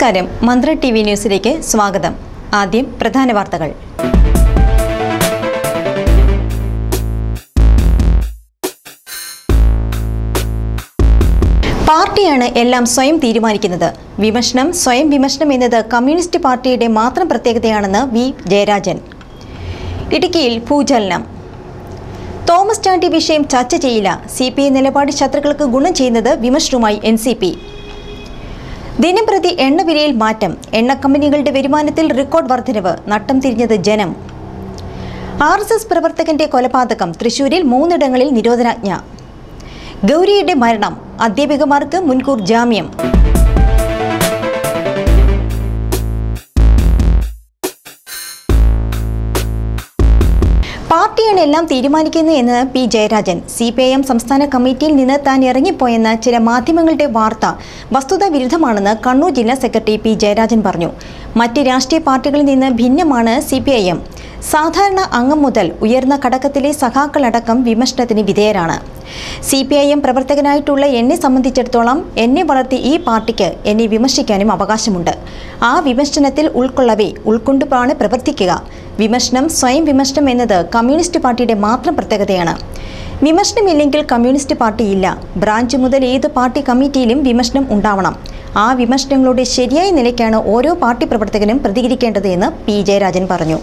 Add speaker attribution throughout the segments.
Speaker 1: നമസ്കാരം മന്ത്ര T V ന്യൂസിലേക്ക് സ്വാഗതം ആദ്യം പ്രധാന വാർത്തകൾ പാർട്ടിയാണ് എല്ലാം സ്വയം തീരുമാനിക്കുന്നത് വിമർശനം സ്വയം വിമർശനം എന്നത് കമ്മ്യൂണിസ്റ്റ് പാർട്ടിയുടെ മാത്രം പ്രത്യേകതയാണെന്ന് വി ജയരാജൻ ഇടുക്കിയിൽ ഭൂചലനം തോമസ് ചാണ്ടി വിഷയം ചർച്ച ചെയ്യില്ല സി പി ഐ നിലപാട് ശത്രുക്കൾക്ക് ഗുണം ചെയ്യുന്നത് വിമർശനവുമായി എൻ സി പി ദിനംപ്രതി എണ്ണവിലയിൽ മാറ്റം എണ്ണ കമ്പനികളുടെ വരുമാനത്തിൽ റെക്കോർഡ് വർധനവ് നട്ടം തിരിഞ്ഞത് ജനം ആർ എസ് എസ് പ്രവർത്തകന്റെ കൊലപാതകം തൃശൂരിൽ മൂന്നിടങ്ങളിൽ നിരോധനാജ്ഞ ഗൗരിയുടെ മരണം അധ്യാപികമാർക്ക് മുൻകൂർ ജാമ്യം പാർട്ടിയാണ് എല്ലാം തീരുമാനിക്കുന്നത് എന്ന് P Jayarajan C P I M സംസ്ഥാന കമ്മിറ്റിയിൽ നിന്ന് താൻ ഇറങ്ങിപ്പോയെന്ന ചില മാധ്യമങ്ങളുടെ വാർത്ത വസ്തുതാ വിരുദ്ധമാണെന്ന് കണ്ണൂർ ജില്ലാ സെക്രട്ടറി പി ജയരാജൻ പറഞ്ഞു മറ്റ് രാഷ്ട്രീയ പാർട്ടികളിൽ നിന്ന് ഭിന്നമാണ് സി പി ഐ എം സാധാരണ അംഗം മുതൽ ഉയർന്ന ഘടകത്തിലെ സഖാക്കളടക്കം വിമർശനത്തിന് വിധേയരാണ് സി പി ഐ എം പ്രവർത്തകനായിട്ടുള്ള എന്നെ സംബന്ധിച്ചിടത്തോളം എന്നെ വളർത്തി ഈ പാർട്ടിക്ക് എന്നെ വിമർശിക്കാനും അവകാശമുണ്ട് ആ വിമർശനത്തിൽ ഉൾക്കൊള്ളവേ ഉൾക്കൊണ്ടുപാണ് പ്രവർത്തിക്കുക വിമർശനം സ്വയം വിമർശനം എന്നത് കമ്മ്യൂണിസ്റ്റ് പാർട്ടിയുടെ മാത്രം പ്രത്യേകതയാണ് വിമർശനമില്ലെങ്കിൽ കമ്മ്യൂണിസ്റ്റ് പാർട്ടി ഇല്ല ബ്രാഞ്ച് മുതൽ ഏത് പാർട്ടി കമ്മിറ്റിയിലും വിമർശനം ഉണ്ടാവണം ആ വിമർശനങ്ങളുടെ ശരിയായ നിലയ്ക്കാണ് ഓരോ പാർട്ടി പ്രവർത്തകനും പ്രതികരിക്കേണ്ടത് എന്ന് പി ജയരാജൻ പറഞ്ഞു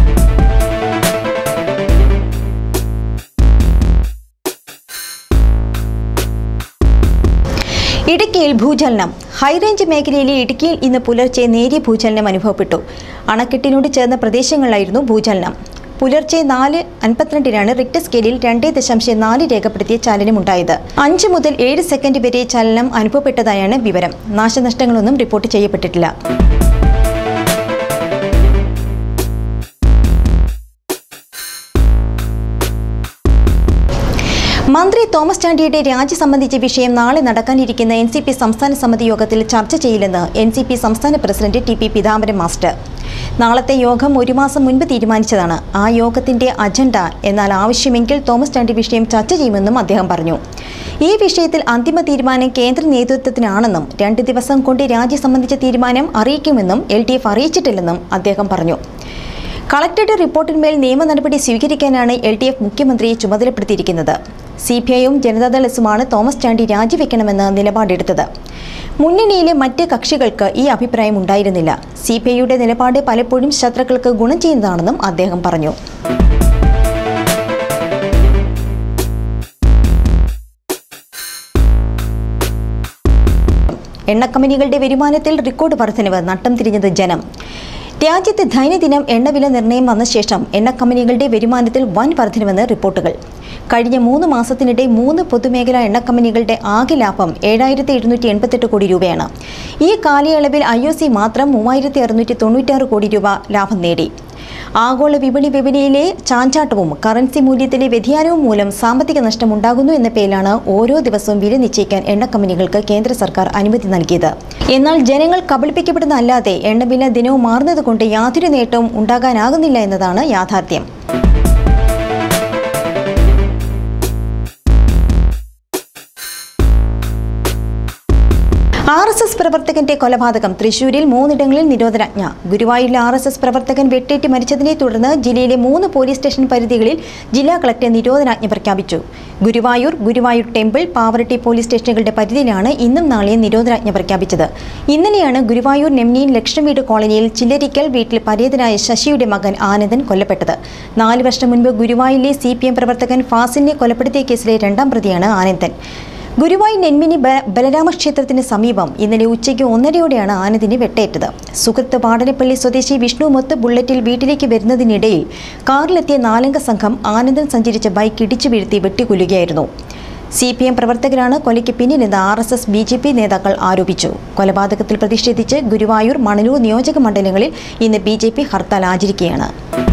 Speaker 1: ഇടുക്കിയിൽ ഭൂചലനം ഹൈറേഞ്ച് മേഖലയിലെ ഇടുക്കിയിൽ ഇന്ന് പുലർച്ചെ നേരിയ ഭൂചലനം അനുഭവപ്പെട്ടു അണക്കെട്ടിനോട് ചേർന്ന പ്രദേശങ്ങളിലായിരുന്നു ഭൂചലനം പുലർച്ചെ നാല് അൻപത്തിരണ്ടിനാണ് റിക്ടർ സ്കെയിലിൽ രണ്ടേ ദശാംശം നാല് രേഖപ്പെടുത്തിയ ചലനമുണ്ടായത് അഞ്ച് മുതൽ ഏഴ് സെക്കൻഡ് വരെ ചലനം അനുഭവപ്പെട്ടതായാണ് വിവരം നാശനഷ്ടങ്ങളൊന്നും റിപ്പോർട്ട് ചെയ്യപ്പെട്ടിട്ടില്ല മന്ത്രി തോമസ് ചാണ്ടിയുടെ രാജി സംബന്ധിച്ച വിഷയം നാളെ നടക്കാനിരിക്കുന്ന എൻ സി പി സംസ്ഥാന സമിതി യോഗത്തിൽ ചർച്ച ചെയ്യില്ലെന്ന് എൻ സി പി സംസ്ഥാന president T P Peethambaran master നാളത്തെ യോഗം ഒരു മാസം മുൻപ് തീരുമാനിച്ചതാണ് ആ യോഗത്തിന്റെ അജണ്ട എന്നാൽ ആവശ്യമെങ്കിൽ തോമസ് ചാണ്ടി വിഷയം ചർച്ച ചെയ്യുമെന്നും അദ്ദേഹം പറഞ്ഞു ഈ വിഷയത്തിൽ അന്തിമ തീരുമാനം കേന്ദ്ര നേതൃത്വത്തിനാണെന്നും രണ്ട് ദിവസം കൊണ്ട് രാജി സംബന്ധിച്ച തീരുമാനം അറിയിക്കുമെന്നും എൽ ഡി എഫ് അറിയിച്ചിട്ടില്ലെന്നും അദ്ദേഹം പറഞ്ഞു കളക്ടറുടെ റിപ്പോർട്ടിന്മേൽ നിയമ നടപടി സ്വീകരിക്കാനാണ് എൽ ഡി എഫ് മുഖ്യമന്ത്രിയെ ചുമതലപ്പെടുത്തിയിരിക്കുന്നത് സി പി ഐയും ജനതാദൾ എസുമാണ് തോമസ് ചാണ്ടി രാജിവെക്കണമെന്ന് നിലപാടെടുത്തത് മുന്നണിയിലെ മറ്റ് കക്ഷികൾക്ക് ഈ അഭിപ്രായം ഉണ്ടായിരുന്നില്ല സി പി ഐയുടെ നിലപാട് പലപ്പോഴും ശത്രുക്കൾക്ക് ഗുണം ചെയ്യുന്നതാണെന്നും അദ്ദേഹം പറഞ്ഞു എണ്ണക്കമ്പനികളുടെ വരുമാനത്തിൽ റെക്കോർഡ് വർധനവ് നട്ടം തിരിഞ്ഞത് ജനം രാജ്യത്ത് ദൈനംദിനം എണ്ണവില നിർണ്ണയം വന്ന ശേഷം എണ്ണക്കമ്പനികളുടെ വരുമാനത്തിൽ വൻ വർധനവെന്ന് റിപ്പോർട്ടുകൾ കഴിഞ്ഞ മൂന്ന് മാസത്തിനിടെ മൂന്ന് പൊതുമേഖലാ എണ്ണക്കമ്പനികളുടെ ആകെ ലാഭം ഏഴായിരത്തി എഴുന്നൂറ്റി എൺപത്തെട്ട് കോടി രൂപയാണ് ഈ കാലയളവിൽ ഐ ഒ സി മാത്രം മൂവായിരത്തി അറുന്നൂറ്റി തൊണ്ണൂറ്റാറ് കോടി രൂപ ലാഭം നേടി ആഗോള വിപണി വിപണിയിലെ ചാഞ്ചാട്ടവും കറൻസി മൂല്യത്തിലെ വ്യതിയാനവും മൂലം സാമ്പത്തിക നഷ്ടം ഉണ്ടാകുന്നു എന്ന പേരിലാണ് ഓരോ ദിവസവും വില നിശ്ചയിക്കാൻ എണ്ണ കമ്പനികൾക്ക് കേന്ദ്ര സർക്കാർ അനുമതി നൽകിയത് എന്നാൽ ജനങ്ങൾ കബളിപ്പിക്കപ്പെടുന്ന അല്ലാതെ എണ്ണവില ദിനവും മാറുന്നതുകൊണ്ട് യാതൊരു നേട്ടവും ഉണ്ടാകാനാകുന്നില്ല എന്നതാണ് യാഥാർത്ഥ്യം ആർ എസ് എസ് പ്രവർത്തകന്റെ കൊലപാതകം തൃശൂരിൽ മൂന്നിടങ്ങളിൽ നിരോധനാജ്ഞ ഗുരുവായൂരിലെ ആർ എസ് എസ് പ്രവർത്തകൻ വെട്ടേറ്റ് മരിച്ചതിനെ തുടർന്ന് ജില്ലയിലെ മൂന്ന് പോലീസ് സ്റ്റേഷൻ പരിധികളിൽ ജില്ലാ കളക്ടർ നിരോധനാജ്ഞ പ്രഖ്യാപിച്ചു ഗുരുവായൂർ ഗുരുവായൂർ ടെമ്പിൾ പാവറട്ടി പോലീസ് സ്റ്റേഷനുകളുടെ പരിധിയിലാണ് ഇന്നും നാളെയും നിരോധനാജ്ഞ പ്രഖ്യാപിച്ചത് ഇന്നലെയാണ് ഗുരുവായൂർ നെമ്നീൻ ലക്ഷ്മീട് കോളനിയിൽ ചില്ലരിക്കൽ വീട്ടിൽ പരേതനായ ശശിയുടെ മകൻ ആനന്ദൻ കൊല്ലപ്പെട്ടത് നാല് വർഷം മുൻപ് ഗുരുവായൂരിലെ സി പ്രവർത്തകൻ ഫാസിലിനെ കൊലപ്പെടുത്തിയ കേസിലെ രണ്ടാം പ്രതിയാണ് ആനന്ദൻ ഗുരുവായൂർ നെന്മിനി ബ- ബലരാമ ക്ഷേത്രത്തിന് സമീപം ഇന്നലെ ഉച്ചയ്ക്ക് ഒന്നരയോടെയാണ് ആനന്ദിന് വെട്ടേറ്റത് സുഹൃത്ത് പാടനപ്പള്ളി സ്വദേശി വിഷ്ണു മൊത്ത് ബുള്ളറ്റിൽ വീട്ടിലേക്ക് വരുന്നതിനിടയിൽ കാറിലെത്തിയ നാലംഗ സംഘം ആനന്ദൻ സഞ്ചരിച്ച ബൈക്ക് ഇടിച്ചു വീഴ്ത്തി വെട്ടിക്കൊല്ലുകയായിരുന്നു സി പി എം പ്രവർത്തകരാണ് കൊലയ്ക്ക് പിന്നിലെന്ന് R S S B J P നേതാക്കൾ ആരോപിച്ചു കൊലപാതകത്തിൽ പ്രതിഷേധിച്ച് ഗുരുവായൂർ മണലൂർ നിയോജക മണ്ഡലങ്ങളിൽ ഇന്ന് ബി ജെ പി ഹർത്താൽ ആചരിക്കുകയാണ്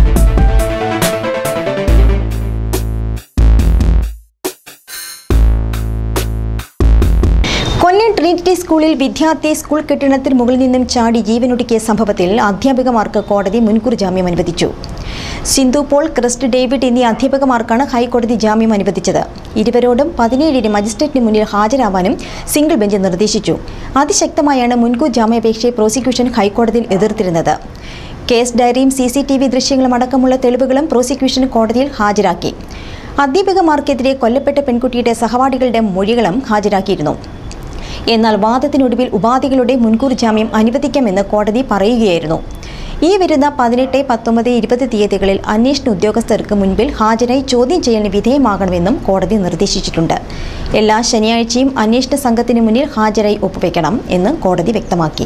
Speaker 1: കൊല്ലം ട്രിനിറ്റി സ്കൂളിൽ വിദ്യാർത്ഥി സ്കൂൾ കെട്ടിടത്തിന് മുകളിൽ നിന്നും ചാടി ജീവനൊടുക്കിയ സംഭവത്തിൽ അധ്യാപികമാർക്ക് കോടതി മുൻകൂർ ജാമ്യം അനുവദിച്ചു സിന്ധു പോൾ ക്രിസ്റ്റ് ഡേവിഡ് എന്നീ അധ്യാപകമാർക്കാണ് ഹൈക്കോടതി ജാമ്യം അനുവദിച്ചത് ഇരുവരോടും പതിനേഴിന് മജിസ്ട്രേറ്റിന് മുന്നിൽ ഹാജരാവാനും സിംഗിൾ ബെഞ്ച് നിർദ്ദേശിച്ചു അതിശക്തമായാണ് മുൻകൂർ ജാമ്യാപേക്ഷയെ പ്രോസിക്യൂഷൻ ഹൈക്കോടതിയിൽ എതിർത്തിരുന്നത് കേസ് ഡയറിയും സി സി ടി വി ദൃശ്യങ്ങളും അടക്കമുള്ള തെളിവുകളും പ്രോസിക്യൂഷൻ കോടതിയിൽ ഹാജരാക്കി അധ്യാപകമാർക്കെതിരെ കൊല്ലപ്പെട്ട പെൺകുട്ടിയുടെ സഹപാഠികളുടെ മൊഴികളും ഹാജരാക്കിയിരുന്നു എന്നാൽ വാദത്തിനൊടുവിൽ ഉപാധികളുടെ മുൻകൂർ ജാമ്യം അനുവദിക്കാമെന്ന് കോടതി പറയുകയായിരുന്നു ഈ വരുന്ന പതിനെട്ട് പത്തൊമ്പത് ഇരുപത് തീയതികളിൽ അന്വേഷണ ഉദ്യോഗസ്ഥർക്ക് മുൻപിൽ ഹാജരായി ചോദ്യം ചെയ്യലിന് വിധേയമാകണമെന്നും കോടതി നിർദ്ദേശിച്ചിട്ടുണ്ട് എല്ലാ ശനിയാഴ്ചയും അന്വേഷണ സംഘത്തിന് മുന്നിൽ ഹാജരായി ഒപ്പുവെക്കണം എന്ന് കോടതി വ്യക്തമാക്കി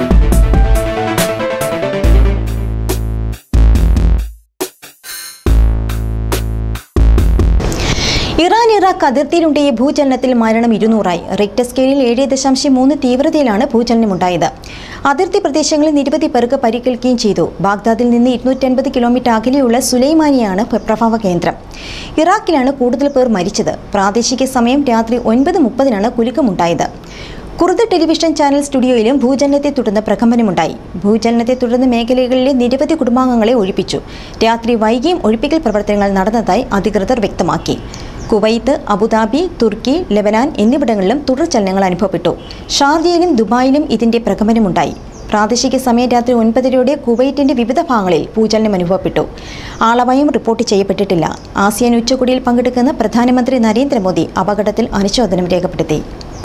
Speaker 1: ഇറാൻ ഇറാഖ് അതിർത്തിയിലുണ്ടായ ഭൂചലനത്തിൽ മരണം ഇരുന്നൂറായി റിക്ടർ സ്കെയിലിൽ ഏഴ് ദശാംശം മൂന്ന് തീവ്രതയിലാണ് ഭൂചലനമുണ്ടായത് അതിർത്തി പ്രദേശങ്ങളിൽ നിരവധി പേർക്ക് പരിക്കേൽക്കുകയും ചെയ്തു ബാഗ്ദാദിൽ നിന്ന് ഇരുന്നൂറ്റൻപത് കിലോമീറ്റർ അകലെയുള്ള സുലൈമാനിയാണ് പ്ര- പ്രഭവ കേന്ദ്രം ഇറാഖിലാണ് കൂടുതൽ പേർ മരിച്ചത് പ്രാദേശിക സമയം രാത്രി ഒൻപത് മുപ്പതിനാണ് കുലുക്കമുണ്ടായത് കുർദ് ടെലിവിഷൻ ചാനൽ സ്റ്റുഡിയോയിലും ഭൂചലനത്തെ തുടർന്ന് പ്രകമ്പനമുണ്ടായി ഭൂചലനത്തെ തുടർന്ന് മേഖലകളിലെ നിരവധി കുടുംബാംഗങ്ങളെ ഒഴിപ്പിച്ചു രാത്രി വൈകിയും ഒഴിപ്പിക്കൽ പ്രവർത്തനങ്ങൾ നടന്നതായി അധികൃതർ വ്യക്തമാക്കി കുവൈത്ത് അബുദാബി തുർക്കി ലെബനാൻ എന്നിവിടങ്ങളിലും തുടർചലനങ്ങൾ അനുഭവപ്പെട്ടു ഷാർജയിലും ദുബായിലും ഇതിന്റെ പ്രകമ്പനമുണ്ടായി പ്രാദേശിക സമയം രാത്രി ഒൻപതരയോടെ കുവൈറ്റിന്റെ വിവിധ ഭാഗങ്ങളിൽ ഭൂചലനം അനുഭവപ്പെട്ടു ആളപായം റിപ്പോർട്ട് ചെയ്യപ്പെട്ടിട്ടില്ല ആസിയാൻ ഉച്ചകോടിയിൽ പങ്കെടുക്കുന്ന പ്രധാനമന്ത്രി നരേന്ദ്രമോദി അപകടത്തിൽ അനുശോചനം രേഖപ്പെടുത്തി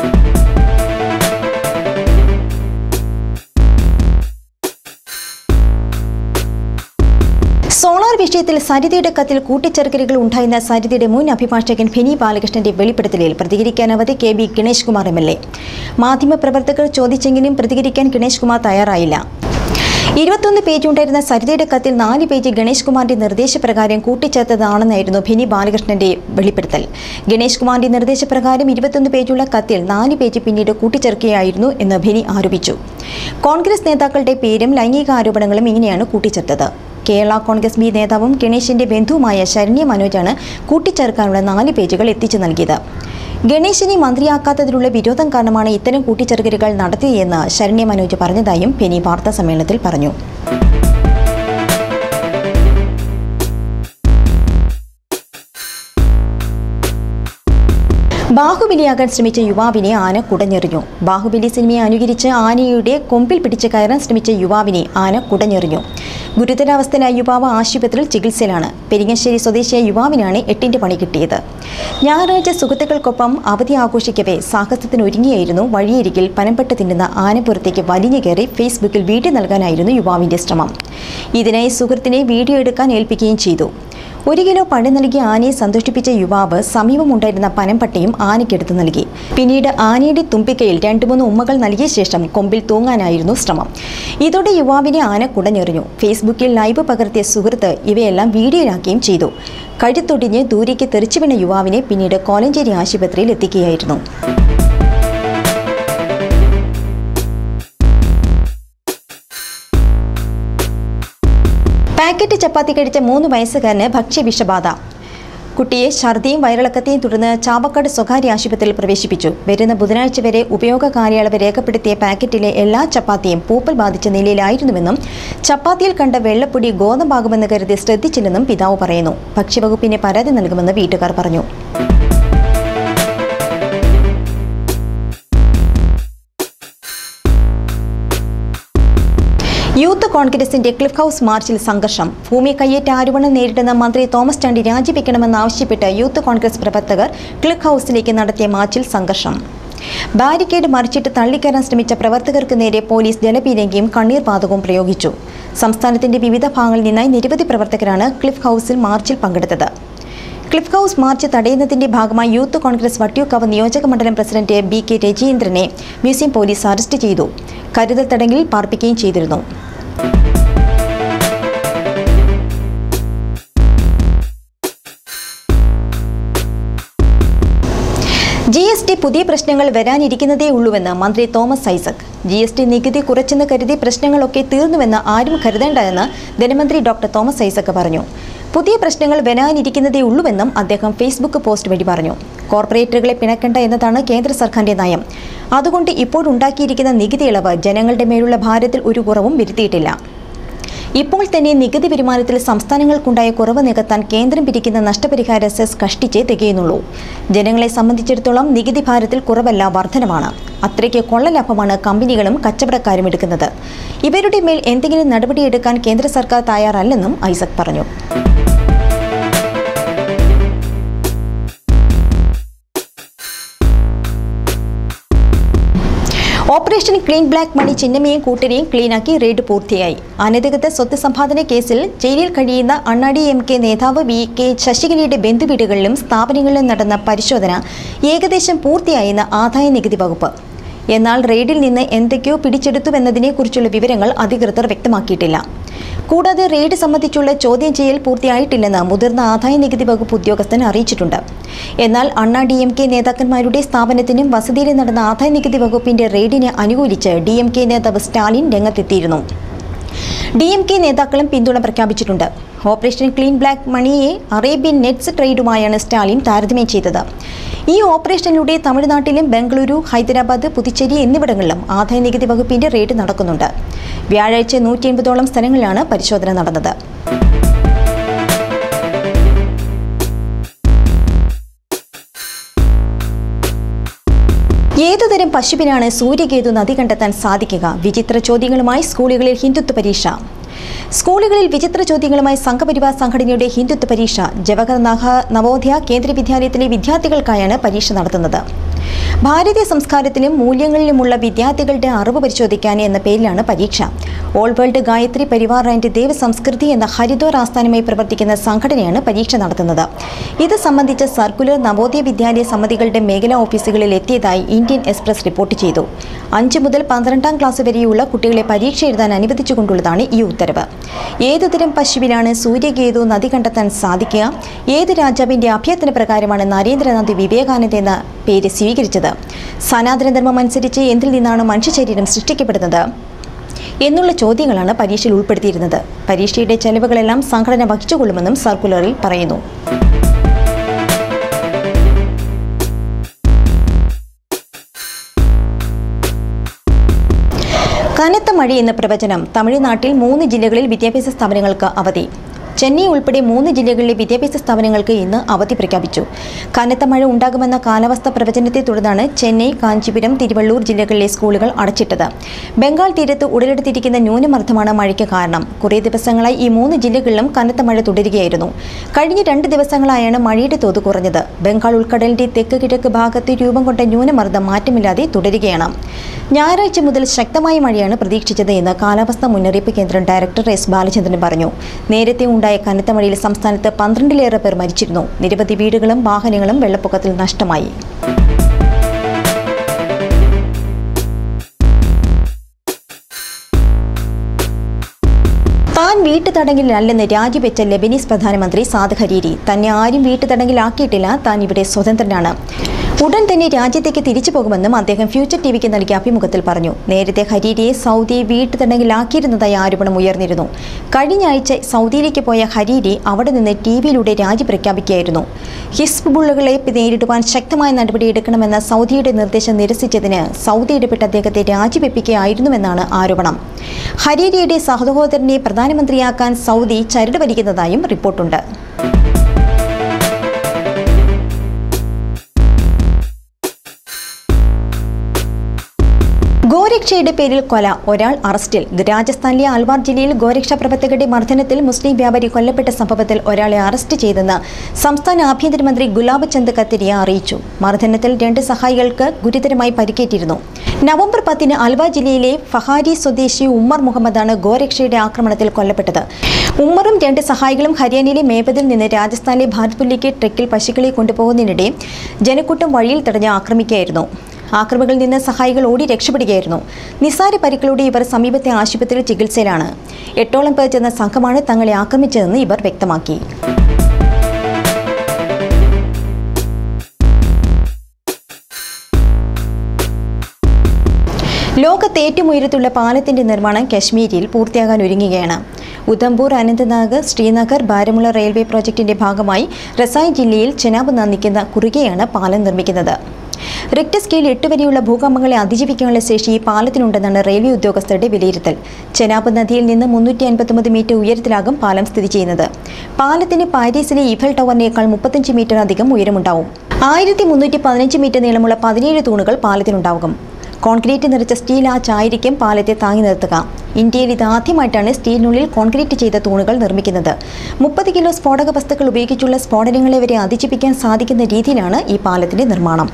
Speaker 1: സോളാർ വിഷയത്തിൽ സരിതയുടെ കത്തിൽ കൂട്ടിച്ചേർക്കലുകൾ ഉണ്ടായെന്ന സരിതയുടെ മുൻ അഭിഭാഷകൻ ഫെനി ബാലകൃഷ്ണന്റെ വെളിപ്പെടുത്തലിൽ പ്രതികരിക്കാനാവാതെ K B Ganesh Kumar M L A മാധ്യമപ്രവർത്തകർ ചോദിച്ചെങ്കിലും പ്രതികരിക്കാൻ ഗണേഷ് കുമാർ തയ്യാറായില്ല ഇരുപത്തൊന്ന് പേജ് ഉണ്ടായിരുന്ന സരിതയുടെ കത്തിൽ നാല് പേജ് ഗണേഷ് കുമാറിന്റെ നിർദ്ദേശപ്രകാരം കൂട്ടിച്ചേർത്തതാണെന്നായിരുന്നു ഫെനി ബാലകൃഷ്ണന്റെ വെളിപ്പെടുത്തൽ ഗണേഷ് കുമാറിന്റെ നിർദ്ദേശപ്രകാരം ഇരുപത്തൊന്ന് പേജുള്ള കത്തിൽ നാല് പേജ് പിന്നീട് കൂട്ടിച്ചേർക്കുകയായിരുന്നു എന്ന് ഫെനി ആരോപിച്ചു കോൺഗ്രസ് നേതാക്കളുടെ പേരും ലൈംഗിക ആരോപണങ്ങളും ഇങ്ങനെയാണ് കൂട്ടിച്ചേർത്തത് കേരള കോൺഗ്രസ് ബി നേതാവും ഗണേശിന്റെ ബന്ധുവുമായ ശരണ്യ മനോജാണ് കൂട്ടിച്ചേർക്കാനുള്ള നാല് പേജുകൾ എത്തിച്ചു നൽകിയത് ഗണേശിനെ മന്ത്രിയാക്കാത്തതിലുള്ള വിരോധം കാരണമാണ് ഇത്തരം കൂട്ടിച്ചേർക്കലുകൾ നടത്തിയതെന്ന് ശരണ്യ മനോജ് പറഞ്ഞതായും പെനി വാർത്താ സമ്മേളനത്തിൽ പറഞ്ഞു ബാഹുബലിയാകാൻ ശ്രമിച്ച യുവാവിനെ ആന കുടഞ്ഞെറിഞ്ഞു ബാഹുബലി സിനിമയെ അനുകരിച്ച് ആനയുടെ കൊമ്പിൽ പിടിച്ച് കയറാൻ ശ്രമിച്ച യുവാവിനെ ആന കുടഞ്ഞെറിഞ്ഞു ഗുരുതരാവസ്ഥയിലായ യുവാവ് ആശുപത്രിയിൽ ചികിത്സയിലാണ് പെരിങ്ങശ്ശേരി സ്വദേശിയായ യുവാവിനാണ് എട്ടിന്റെ പണി കിട്ടിയത് ഞായറാഴ്ച സുഹൃത്തുക്കൾക്കൊപ്പം അവധി ആഘോഷിക്കവേ സാഹസത്തിന് ഒരുങ്ങിയായിരുന്നു വഴിയരികിൽ പനമ്പെട്ട് തിന്നുന്ന ആനപ്പുറത്തേക്ക് വലിഞ്ഞു കയറി ഫേസ്ബുക്കിൽ വീഡിയോ നൽകാനായിരുന്നു യുവാവിന്റെ ശ്രമം ഇതിനായി സുഹൃത്തിനെ വീഡിയോ എടുക്കാൻ ഏൽപ്പിക്കുകയും ചെയ്തു ഒരു കിലോ പഴം നൽകിയ ആനയെ സന്തോഷിപ്പിച്ച യുവാവ് സമീപമുണ്ടായിരുന്ന പനംപട്ടയും ആനയ്ക്കെടുത്ത് നൽകി പിന്നീട് ആനയുടെ തുമ്പിക്കയിൽ രണ്ടു മൂന്ന് ഉമ്മകൾ നൽകിയ ശേഷം കൊമ്പിൽ തൂങ്ങാനായിരുന്നു ശ്രമം ഇതോടെ യുവാവിനെ ആന കുടഞ്ഞെറിഞ്ഞു ഫേസ്ബുക്കിൽ ലൈവ് പകർത്തിയ സുഹൃത്ത് ഇവയെല്ലാം വീഡിയോയിലാക്കുകയും ചെയ്തു കഴുത്തൊടിഞ്ഞ് ദൂരേക്ക് തെറിച്ചു വീണ യുവാവിനെ പിന്നീട് കോലഞ്ചേരി ആശുപത്രിയിൽ എത്തിക്കുകയായിരുന്നു പാക്കറ്റ് ചപ്പാത്തി കഴിച്ച മൂന്ന് വയസ്സുകാരന് ഭക്ഷ്യവിഷബാധ കുട്ടിയെ ഛർദിയും വയറിളക്കത്തെയും തുടർന്ന് ചാവക്കാട് സ്വകാര്യ ആശുപത്രിയിൽ പ്രവേശിപ്പിച്ചു വരുന്ന ബുധനാഴ്ച വരെ ഉപയോഗ കാലയളവ് രേഖപ്പെടുത്തിയ പാക്കറ്റിലെ എല്ലാ ചപ്പാത്തിയും പൂപ്പൽ ബാധിച്ച നിലയിലായിരുന്നുവെന്നും ചപ്പാത്തിയിൽ കണ്ട വെള്ളപ്പൊടി ഗോതമ്പാകുമെന്ന് കരുതി ശ്രദ്ധിച്ചില്ലെന്നും പിതാവ് പറയുന്നു ഭക്ഷ്യവകുപ്പിന് പരാതി നൽകുമെന്ന് വീട്ടുകാർ പറഞ്ഞു യൂത്ത് കോൺഗ്രസിന്റെ ക്ലിഫ് ഹൗസ് മാർച്ചിൽ സംഘർഷം ഭൂമി കയ്യേറ്റ ആരോപണം നേരിടുന്ന മന്ത്രി തോമസ് ചാണ്ടി രാജിവെക്കണമെന്നാവശ്യപ്പെട്ട് യൂത്ത് കോൺഗ്രസ് പ്രവർത്തകർ ക്ലിഫ് ഹൗസിലേക്ക് നടത്തിയ മാർച്ചിൽ സംഘർഷം ബാരിക്കേഡ് മറിച്ചിട്ട് തള്ളിക്കയറാൻ ശ്രമിച്ച പ്രവർത്തകർക്ക് നേരെ പോലീസ് ജലപീരങ്കിയും കണ്ണീർ പാതകവും പ്രയോഗിച്ചു സംസ്ഥാനത്തിന്റെ വിവിധ ഭാഗങ്ങളിൽ നിന്നായി നിരവധി പ്രവർത്തകരാണ് ക്ലിഫ് ഹൗസിൽ മാർച്ചിൽ പങ്കെടുത്തത് ക്ലിഫ് ഹൗസ് മാർച്ച് തടയുന്നതിന്റെ ഭാഗമായി യൂത്ത് കോൺഗ്രസ് വട്ടിയൂക്കാവ് നിയോജക മണ്ഡലം പ്രസിഡന്റ് ബി കെ രജീന്ദ്രനെ മ്യൂസിയം പോലീസ് അറസ്റ്റ് ചെയ്തു കരുതൽ തടങ്കലിൽ പാർപ്പിക്കുകയും ചെയ്തിരുന്നു ജി എസ് ടി പുതിയ പ്രശ്നങ്ങൾ വരാനിരിക്കുന്നതേ ഉള്ളൂവെന്ന് മന്ത്രി Thomas Isaac G S T നികുതി കുറച്ചെന്ന് കരുതി പ്രശ്നങ്ങളൊക്കെ തീർന്നുവെന്ന് ആരും കരുതേണ്ടതെന്ന് ധനമന്ത്രി ഡോക്ടർ തോമസ് ഐസക് പറഞ്ഞു പുതിയ പ്രശ്നങ്ങൾ വരാനിരിക്കുന്നതേ ഉള്ളൂവെന്നും അദ്ദേഹം ഫേസ്ബുക്ക് പോസ്റ്റ് വഴി പറഞ്ഞു കോർപ്പറേറ്റുകളെ പിണക്കേണ്ട എന്നതാണ് കേന്ദ്ര സർക്കാരിന്റെ നയം അതുകൊണ്ട് ഇപ്പോഴുണ്ടാക്കിയിരിക്കുന്ന നികുതി ഇളവ് ജനങ്ങളുടെ മേലുള്ള ഭാരത്തിൽ ഒരു കുറവും വരുത്തിയിട്ടില്ല ഇപ്പോൾ തന്നെ നികുതി വരുമാനത്തിൽ സംസ്ഥാനങ്ങൾക്കുണ്ടായ കുറവ് നികത്താൻ കേന്ദ്രം പിരിക്കുന്ന നഷ്ടപരിഹാര സെസ് കഷ്ടിച്ചേ തികയുന്നുള്ളൂ ജനങ്ങളെ സംബന്ധിച്ചിടത്തോളം നികുതി ഭാരത്തിൽ കുറവല്ല വർധനമാണ് അത്രയ്ക്ക് കൊള്ളലാഭമാണ് കമ്പനികളും കച്ചവടക്കാരും എടുക്കുന്നത് ഇവരുടെ മേൽ എന്തെങ്കിലും നടപടിയെടുക്കാൻ കേന്ദ്ര സർക്കാർ തയ്യാറല്ലെന്നും ഐസക് പറഞ്ഞു ഓപ്പറേഷൻ ക്ലീൻ ബ്ലാക്ക് മണി ചിഹ്നമയും കൂട്ടരെയും ക്ലീനാക്കി റെയ്ഡ് പൂർത്തിയായി അനധികൃത സ്വത്ത് സമ്പാദന കേസിൽ ജയിലിൽ കഴിയുന്ന അണ്ണാടി എം കെ നേതാവ് വി കെ ശശികലയുടെ ബന്ധുവീടുകളിലും സ്ഥാപനങ്ങളിലും നടന്ന പരിശോധന ഏകദേശം പൂർത്തിയായെന്ന് ആദായ നികുതി വകുപ്പ് എന്നാൽ റെയ്ഡിൽ നിന്ന് എന്തൊക്കെയോ പിടിച്ചെടുത്തുവെന്നതിനെക്കുറിച്ചുള്ള വിവരങ്ങൾ അധികൃതർ വ്യക്തമാക്കിയിട്ടില്ല കൂടാതെ റെയ്ഡ് സംബന്ധിച്ചുള്ള ചോദ്യം ചെയ്യൽ പൂർത്തിയായിട്ടില്ലെന്ന് മുതിർന്ന ആദായ നികുതി വകുപ്പ് ഉദ്യോഗസ്ഥൻ അറിയിച്ചിട്ടുണ്ട് എന്നാൽ അണ്ണാ ഡി എം കെ നേതാക്കന്മാരുടെ സ്ഥാപനത്തിനും വസതിയിലും നടന്ന ആദായ നികുതി വകുപ്പിന്റെ റെയ്ഡിനെ അനുകൂലിച്ച് ഡി എം കെ നേതാവ് സ്റ്റാലിൻ രംഗത്തെത്തിയിരുന്നു ഡി എം കെ നേതാക്കളും പിന്തുണ പ്രഖ്യാപിച്ചിട്ടുണ്ട് ഓപ്പറേഷൻ ക്ലീൻ ബ്ലാക്ക് മണിയെ അറേബ്യൻ നെറ്റ്സ് ട്രേഡുമായാണ് സ്റ്റാലിൻ താരതമ്യം ചെയ്തത് ഈ ഓപ്പറേഷനിലൂടെ തമിഴ്നാട്ടിലും ബംഗളൂരു ഹൈദരാബാദ് പുതുച്ചേരി എന്നിവിടങ്ങളിലും ആദായ നികുതി വകുപ്പിന്റെ റെയ്ഡ് നടക്കുന്നുണ്ട് വ്യാഴാഴ്ച നൂറ്റി എൺപതോളം സ്ഥലങ്ങളിലാണ് പരിശോധന നടന്നത് ഏതുതരം പശുവിനാണ് സൂര്യകേതു നദി കണ്ടെത്താൻ സാധിക്കുക വിചിത്ര ചോദ്യങ്ങളുമായി സ്കൂളുകളിൽ ഹിന്ദുത്വ പരീക്ഷ സ്കൂളുകളിൽ വിചിത്ര ചോദ്യങ്ങളുമായി സംഘപരിവാർ സംഘടനയുടെ ഹിന്ദുത്വ പരീക്ഷ ജവഹർ നഹ നവോദയ കേന്ദ്ര വിദ്യാലയത്തിലെ വിദ്യാർത്ഥികൾക്കായാണ് പരീക്ഷ നടത്തുന്നത് ഭാരതീയ സംസ്കാരത്തിലും മൂല്യങ്ങളിലുമുള്ള വിദ്യാർത്ഥികളുടെ അറിവ് പരിശോധിക്കാൻ എന്ന പേരിലാണ് പരീക്ഷ all world Gayatri Pariwar and Dev Sanskriti എന്ന ഹരിദ്വാർ ആസ്ഥാനമായി പ്രവർത്തിക്കുന്ന സംഘടനയാണ് പരീക്ഷ നടത്തുന്നത് ഇത് സംബന്ധിച്ച സർക്കുലർ നവോദയ വിദ്യാലയ സമിതികളുടെ മേഖലാ ഓഫീസുകളിൽ എത്തിയതായി ഇന്ത്യൻ എക്സ്പ്രസ് റിപ്പോർട്ട് ചെയ്തു അഞ്ച് മുതൽ പന്ത്രണ്ടാം ക്ലാസ് വരെയുള്ള കുട്ടികളെ പരീക്ഷ എഴുതാൻ അനുവദിച്ചുകൊണ്ടുള്ളതാണ് ഈ ഉത്തരവ് ഏതുതരം പശുവിലാണ് സൂര്യകേതു നദി കണ്ടെത്താൻ സാധിക്കുക ഏത് രാജാവിന്റെ അഭ്യർത്ഥന പ്രകാരമാണ് നരേന്ദ്രനാഥ് വിവേകാനന്ദ എന്ന പേര് സ്വീകരിച്ചത് സനാതന ധർമ്മം അനുസരിച്ച് എന്തിൽ നിന്നാണ് മനുഷ്യശരീരം സൃഷ്ടിക്കപ്പെടുന്നത് എന്നുള്ള ചോദ്യങ്ങളാണ് പരീക്ഷയിൽ ഉൾപ്പെടുത്തിയിരുന്നത് പരീക്ഷയുടെ ചെലവുകളെല്ലാം സംഘടന വഹിച്ചുകൊള്ളുമെന്നും സർക്കുലറിൽ പറയുന്നു കനത്ത മഴയെന്ന പ്രവചനം തമിഴ്നാട്ടിൽ മൂന്ന് ജില്ലകളിൽ വിദ്യാഭ്യാസ സ്ഥാപനങ്ങൾക്ക് അവധി ചെന്നൈ ഉൾപ്പെടെ മൂന്ന് ജില്ലകളിലെ വിദ്യാഭ്യാസ സ്ഥാപനങ്ങൾക്ക് ഇന്ന് അവധി പ്രഖ്യാപിച്ചു കനത്ത മഴ ഉണ്ടാകുമെന്ന കാലാവസ്ഥ പ്രവചനത്തെ തുടർന്നാണ് ചെന്നൈ കാഞ്ചീപുരം തിരുവള്ളൂർ ജില്ലകളിലെ സ്കൂളുകൾ അടച്ചിട്ടത് ബംഗാൾ തീരത്ത് ഉടലെടുത്തിരിക്കുന്ന ന്യൂനമർദ്ദമാണ് മഴയ്ക്ക് കാരണം കുറേ ദിവസങ്ങളായി ഈ മൂന്ന് ജില്ലകളിലും കനത്ത മഴ തുടരുകയായിരുന്നു കഴിഞ്ഞ രണ്ട് ദിവസങ്ങളായാണ് മഴയുടെ തോത് കുറഞ്ഞത് ബംഗാൾ ഉൾക്കടലിന്റെ തെക്ക് കിഴക്ക് ഭാഗത്ത് രൂപം കൊണ്ട ന്യൂനമർദ്ദം മാറ്റമില്ലാതെ തുടരുകയാണ് ഞായറാഴ്ച മുതൽ ശക്തമായ മഴയാണ് പ്രതീക്ഷിച്ചത് എന്ന് കാലാവസ്ഥാ മുന്നറിയിപ്പ് കേന്ദ്രം ഡയറക്ടർ എസ് ബാലചന്ദ്രൻ പറഞ്ഞു നേരത്തെ ഉണ്ടായ കനത്ത മഴയിൽ സംസ്ഥാനത്ത് പന്ത്രണ്ടിലേറെ പേർ മരിച്ചിരുന്നു നിരവധി വീടുകളും വാഹനങ്ങളും വെള്ളപ്പൊക്കത്തിൽ നഷ്ടമായി താൻ വീട്ടുതടങ്കിലല്ലെന്ന് രാജിവെച്ച ലെബനീസ് പ്രധാനമന്ത്രി സാദ് ഹരീരി തന്നെ ആരും വീട്ടുതടങ്കിലാക്കിയിട്ടില്ല താൻ ഇവിടെ സ്വതന്ത്രനാണ് ഉടൻ തന്നെ രാജ്യത്തേക്ക് തിരിച്ചു പോകുമെന്നും അദ്ദേഹം ഫ്യൂച്ചർ ടിവിക്ക് നൽകിയ അഭിമുഖത്തിൽ പറഞ്ഞു നേരത്തെ ഹരീരിയെ സൗദി വീട്ടുതടങ്കിലാക്കിയിരുന്നതായി ആരോപണം ഉയർന്നിരുന്നു കഴിഞ്ഞ ആഴ്ച സൗദിയിലേക്ക് പോയ ഹരീരി അവിടെ നിന്ന് ടി വിയിലൂടെ രാജി പ്രഖ്യാപിക്കുകയായിരുന്നു ഹിസ്ബുള്ളുകളെ നേരിടുവാൻ ശക്തമായ നടപടിയെടുക്കണമെന്ന സൗദിയുടെ നിർദ്ദേശം നിരസിച്ചതിന് സൗദി ഇടപെട്ട് അദ്ദേഹത്തെ രാജിവെപ്പിക്കുകയായിരുന്നുവെന്നാണ് ആരോപണം ഹരീരിയുടെ സഹോദരനെ പ്രധാനമന്ത്രിയാക്കാൻ സൗദി ചരട് വലിക്കുന്നതായും റിപ്പോർട്ടുണ്ട് ഗോരക്ഷയുടെ പേരിൽ കൊല ഒരാൾ അറസ്റ്റിൽ രാജസ്ഥാനിലെ ആൽവാർ ജില്ലയിൽ ഗോരക്ഷ പ്രവർത്തകരുടെ മർദ്ദനത്തിൽ മുസ്ലിം വ്യാപാരി കൊല്ലപ്പെട്ട സംഭവത്തിൽ ഒരാളെ അറസ്റ്റ് ചെയ്തെന്ന് സംസ്ഥാന ആഭ്യന്തരമന്ത്രി ഗുലാബ് ചന്ദ് കത്തിരിയ അറിയിച്ചു മർദ്ദനത്തിൽ രണ്ട് സഹായികൾക്ക് ഗുരുതരമായി പരിക്കേറ്റിരുന്നു നവംബർ പത്തിന് ആൽവാർ ജില്ലയിലെ ഫഹാരി സ്വദേശി ഉമ്മർ മുഹമ്മദാണ് ഗോരക്ഷയുടെ ആക്രമണത്തിൽ കൊല്ലപ്പെട്ടത് ഉമ്മറും രണ്ട് സഹായികളും ഹരിയാനയിലെ മേപതിൽ നിന്ന് രാജസ്ഥാനിലെ ഭാരത്പുല്ലിക്ക് ട്രക്കിൽ പശുക്കളെ കൊണ്ടുപോകുന്നതിനിടെ ജനക്കൂട്ടം വഴിയിൽ തടഞ്ഞ് ആക്രമിക്കുകയായിരുന്നു ആക്രമികളിൽ നിന്ന് സഹായികൾ ഓടി രക്ഷപ്പെടുകയായിരുന്നു നിസ്സാര പരിക്കളോടെ ഇവർ സമീപത്തെ ആശുപത്രിയിൽ ചികിത്സയിലാണ് എട്ടോളം പേർ ചെന്ന സംഘമാണ് തങ്ങളെ ആക്രമിച്ചതെന്ന് ഇവർ വ്യക്തമാക്കി ലോകത്ത് ഏറ്റവും ഉയരത്തുള്ള പാലത്തിന്റെ നിർമ്മാണം കശ്മീരിൽ പൂർത്തിയാകാൻ ഒരുങ്ങുകയാണ് ഉധംപൂർ അനന്ത്നാഗ് ശ്രീനഗർ ബാരമുള്ള റെയിൽവേ പ്രോജക്റ്റിന്റെ ഭാഗമായി റസായ് ജില്ലയിൽ ചെനാബ് നന്ദിക്കുന്ന കുറുകെയാണ് പാലം നിർമ്മിക്കുന്നത് റിക്ടർ സ്കെയിൽ എട്ട് വരെയുള്ള ഭൂകമ്പങ്ങളെ അതിജീവിക്കാനുള്ള ശേഷി ഈ പാലത്തിനുണ്ടെന്നാണ് റെയിൽവേ ഉദ്യോഗസ്ഥരുടെ വിലയിരുത്തൽ ചെനാബ് നദിയിൽ നിന്ന് മുന്നൂറ്റി അൻപത്തൊമ്പത് മീറ്റർ ഉയരത്തിലാകും പാലം സ്ഥിതി ചെയ്യുന്നത് പാലത്തിന് പാരീസിലെ ഈഫൽ ടവറിനേക്കാൾ മുപ്പത്തഞ്ച് മീറ്റർ അധികം ഉയരമുണ്ടാവും ആയിരത്തി മുന്നൂറ്റി പതിനഞ്ച് മീറ്റർ നീളമുള്ള പതിനേഴ് തൂണുകൾ പാലത്തിനുണ്ടാകും കോൺക്രീറ്റ് നിറച്ച സ്റ്റീൽ ആച്ച് ആയിരിക്കും പാലത്തെ താങ്ങി നിർത്തുക ഇന്ത്യയിൽ ഇതാദ്യമായിട്ടാണ് സ്റ്റീലിനുള്ളിൽ കോൺക്രീറ്റ് ചെയ്ത തൂണുകൾ നിർമ്മിക്കുന്നത് മുപ്പത് കിലോ സ്ഫോടക വസ്തുക്കൾ ഉപയോഗിച്ചുള്ള സ്ഫോടനങ്ങളെ വരെ അതിജീവിക്കാൻ സാധിക്കുന്ന രീതിയിലാണ് ഈ പാലത്തിന്റെ നിർമ്മാണം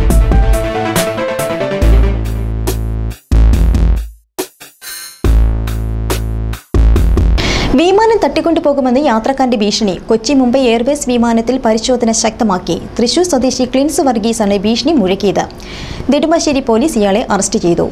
Speaker 1: വിമാനം തട്ടിക്കൊണ്ടുപോകുമെന്ന് യാത്രക്കാരന്റെ ഭീഷണി കൊച്ചി മുംബൈ എയർവേസ് വിമാനത്തിൽ പരിശോധന ശക്തമാക്കി തൃശൂർ സ്വദേശി ക്ലിൻസ് വർഗീസാണ് ഭീഷണി മുഴക്കിയത് നെടുമ്പാശ്ശേരി പോലീസ് ഇയാളെ അറസ്റ്റ് ചെയ്തു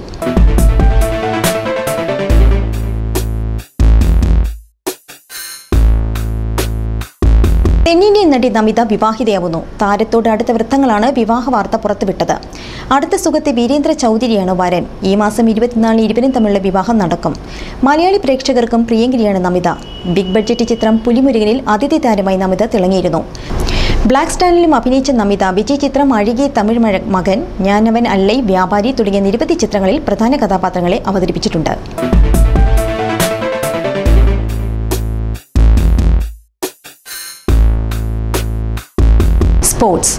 Speaker 1: തെന്നിന്ത്യൻ നടി നമിത വിവാഹിതയാവുന്നു താരത്തോട് അടുത്ത വൃത്തങ്ങളാണ് വിവാഹ വാർത്ത പുറത്തുവിട്ടത് അടുത്ത സുഖത്തെ വീരേന്ദ്ര ചൗധരിയാണ് വരൻ ഈ മാസം ഇരുപത്തിനാലിന് ഇരുവരും തമ്മിലുള്ള വിവാഹം നടക്കും മലയാളി പ്രേക്ഷകർക്കും പ്രിയങ്കരിയാണ് നമിത ബിഗ് ബഡ്ജറ്റ് ചിത്രം പുലിമുരുകനിൽ അതിഥി താരമായി നമിത തിളങ്ങിയിരുന്നു ബ്ലാക്ക് സ്റ്റാനിലും അഭിനയിച്ച നമിത വിജയ് ചിത്രം അഴുകിയ തമിഴ് മഴ- മകൻ ഞാനവൻ അല്ലൈ വ്യാപാരി തുടങ്ങിയ നിരവധി ചിത്രങ്ങളിൽ പ്രധാന കഥാപാത്രങ്ങളെ അവതരിപ്പിച്ചിട്ടുണ്ട് സ്പോർട്സ്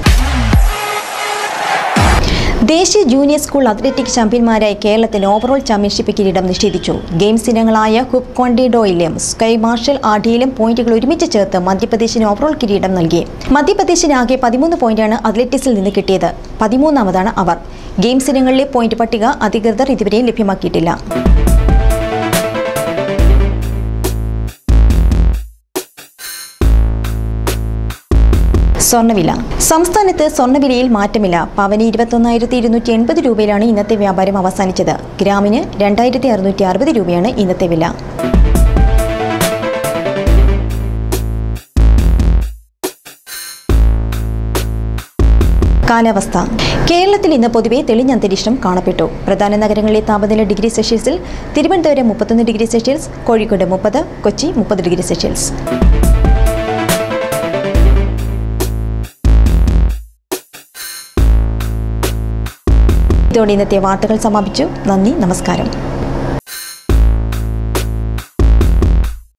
Speaker 1: ദേശീയ ജൂനിയർ സ്കൂൾ അത്ലറ്റിക് ചാമ്പ്യന്മാരായ കേരളത്തിന് ഓവറോൾ ചാമ്പ്യൻഷിപ്പ് കിരീടം നിഷേധിച്ചു ഗെയിംസ് ഇനങ്ങളായ ഹുപ് കോണ്ടിഡോയിലും സ്കൈ മാർഷൽ ആഡിയിലും പോയിന്റുകൾ ഒരുമിച്ച് ചേർത്ത് മധ്യപ്രദേശിന് ഓവറോൾ കിരീടം നൽകി മധ്യപ്രദേശിന് ആകെ പതിമൂന്ന് പോയിന്റാണ് അത്ലറ്റിക്സിൽ നിന്ന് കിട്ടിയത് പതിമൂന്നാമതാണ് അവർ ഗെയിംസ് ഇനങ്ങളിലെ പോയിന്റ് പട്ടിക അധികൃതർ ഇതുവരെയും ലഭ്യമാക്കിയിട്ടില്ല സ്വർണ്ണവില സംസ്ഥാനത്ത് സ്വർണ്ണവിലയിൽ മാറ്റമില്ല പവന് ഇരുപത്തൊന്നായിരത്തി ഇരുന്നൂറ്റി എൺപത് രൂപയിലാണ് ഇന്നത്തെ വ്യാപാരം അവസാനിച്ചത് ഗ്രാമിന് രണ്ടായിരത്തി അറുന്നൂറ്റി അറുപത് രൂപയാണ് ഇന്നത്തെ വില കാലാവസ്ഥ കേരളത്തിൽ ഇന്ന് പൊതുവെ തെളിഞ്ഞ അന്തരീക്ഷം കാണപ്പെട്ടു പ്രധാന നഗരങ്ങളിലെ താപനില ഡിഗ്രി സെൽഷ്യസിൽ തിരുവനന്തപുരം മുപ്പത്തൊന്ന് ഡിഗ്രി സെൽഷ്യസ് കോഴിക്കോട് മുപ്പത് കൊച്ചി മുപ്പത് ഡിഗ്രി സെൽഷ്യസ് ഇതോടെ ഇന്നത്തെ വാർത്തകൾ സമാപിച്ചു നന്ദി നമസ്കാരം